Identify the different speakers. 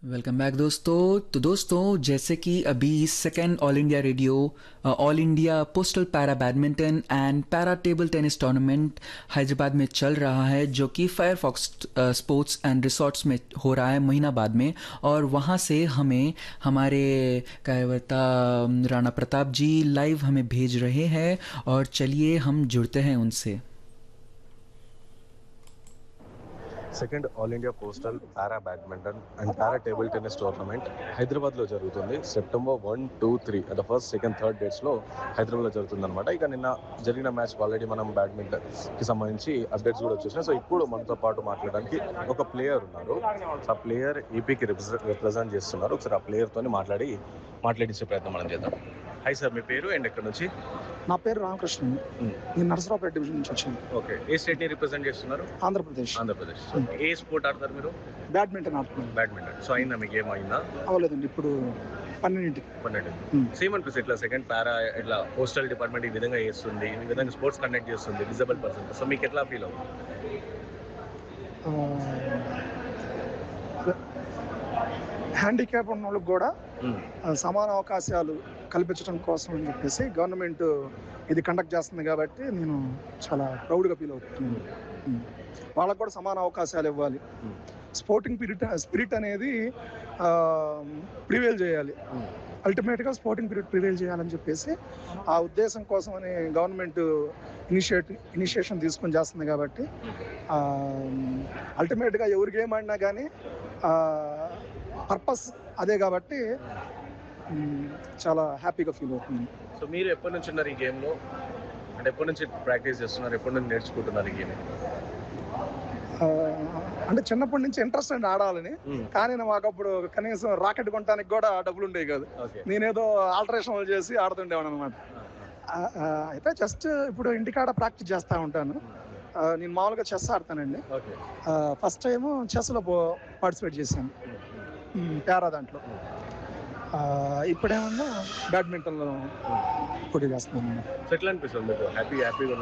Speaker 1: Welcome back दोस्तों तो दोस्तों जैसे कि अभी second all India radio all India postal para badminton and para table tennis tournament Hyderabad में चल रहा है जो कि फायरफॉक्स स्पोर्ट्स एंड रिसोर्ट्स में हो रहा है महीनाबाद में और वहाँ से हमें हमारे कार्यवर्ता राणा प्रताप जी लाइव हमें भेज रहे हैं और चलिए हम जुड़ते हैं उनसे
Speaker 2: second all India postal para badminton and para table tennis tournament Hyderabad లో జరుగుతుంది సెప్టెంబర్ వన్ టూ త్రీ అంటే ఫస్ట్ సెకండ్ థర్డ్ డేట్స్ లో హైదరాబాద్ లో జరుగుతుంది అనమాట ఇక నిన్న జరిగిన మ్యాచ్ ఆల్రెడీ మనం బ్యాడ్మింటన్ కి సంబంధించి అప్డేట్స్ కూడా వచ్చేసినాయి సో ఇప్పుడు మనతో పాటు మాట్లాడడానికి ఒక ప్లేయర్ ఉన్నారు సో ఆ ప్లేయర్ ఏపీకి రిప్రజెంట్ చేస్తున్నారు ఒకసారి ఆ ప్లేయర్ తోని మాట్లాడి మాట్లాడించే ప్రయత్నం మనం చేద్దాం హాయ్ సార్ మీ పేరు అండ్ ఎక్కడ నుంచి
Speaker 3: నా పేరు రామకృష్ణ
Speaker 2: Hmm.
Speaker 3: నేను నరసరావుపేట డివిజన్ నుంచి వచ్చాను
Speaker 2: ఓకే ఏ స్టేట్ ని రిప్రజెంట్ చేస్తున్నారు
Speaker 3: ఆంధ్రప్రదేశ్
Speaker 2: ఆంధ్రప్రదేశ్ ఏ స్పోర్ట్ ఆడతారు మీరు
Speaker 3: బ్యాడ్మింటన్ ఆడుతున్నాను
Speaker 2: బ్యాడ్మింటన్ సో అయిందా మీకు ఏం అయిందా
Speaker 3: అవ్వలేదండి ఇప్పుడు పన్నెండింటికి
Speaker 2: పన్నెండు
Speaker 3: Hmm.
Speaker 2: సేమ్ అనిపిస్తుంది ఇట్లా సెకండ్ పారా ఇట్లా పోస్టల్ డిపార్ట్మెంట్ ఈ విధంగా చేస్తుంది ఈ విధంగా స్పోర్ట్స్ కండక్ట్ చేస్తుంది డిజబుల్ పర్సన్ సో మీకు ఎట్లా ఫీల్ అవుతుంది
Speaker 3: హ్యాండిక్యాప్ ఉన్న వాళ్ళకి కూడా ఆ, సమాన అవకాశాలు కల్పించడం కోసం అని చెప్పేసి గవర్నమెంట్ ఇది కండక్ట్ చేస్తుంది కాబట్టి నేను చాలా ప్రౌడ్గా ఫీల్ అవుతున్నాను Hmm. వాళ్ళకు కూడా సమాన అవకాశాలు ఇవ్వాలి
Speaker 2: Hmm.
Speaker 3: స్పోర్టింగ్ స్పిరిట్ స్పిరిట్ అనేది ప్రివేల్ చేయాలి అల్టిమేట్గా స్పోర్టింగ్ పీరియడ్ ప్రివేల్ చేయాలని చెప్పేసి ఆ ఉద్దేశం కోసం అని గవర్నమెంట్ ఇనిషియేట్ ఇనిషియేషన్ తీసుకొని చేస్తుంది కాబట్టి అల్టిమేట్గా ఎవరికి ఏమడినా కానీ పర్పస్ అదే కాబట్టి మ్, చాలా హ్యాపీగా ఫీల్ అవుతుంది
Speaker 2: సో మీరు ఎప్పటి నుంచి ఉన్నారు ఈ గేమ్ లో అంటే ఎప్పటి నుంచి ప్రాక్టీస్ చేస్తున్నారు ఎప్పటి నుంచి నేర్చుకుంటున్నారు ఈ గేమ్
Speaker 3: ఆ, అంటే చిన్నప్పటి నుంచి ఇంట్రెస్ట్ అండి ఆడాలని కానీ మాకు అప్పుడు కనీసం రాకెట్ కొనడానికి కూడా డబ్బులు ఉండేవి కాదు
Speaker 2: ఓకే
Speaker 3: నేనేదో ఆల్టరేషన్ చేసి ఆడుతుండేవాడు అనమాట అయితే జస్ట్ ఇప్పుడు ఇంటికాడ ప్రాక్టీస్ చేస్తూ ఉంటాను ఆ, నేను మామూలుగా చెస్ ఆడతానండి
Speaker 2: ఓకే
Speaker 3: ఫస్ట్ టైం చెస్లో పార్టిసిపేట్ చేశాను మ్, పేరా దాంట్లో ఆ, ఇప్పుడేమన్నా బ్యాడ్మింటన్లో పోటీ చేస్తున్నాను
Speaker 2: సో ఎట్లా అనిపిస్తుంది మీకు హ్యాపీ హ్యాపీగా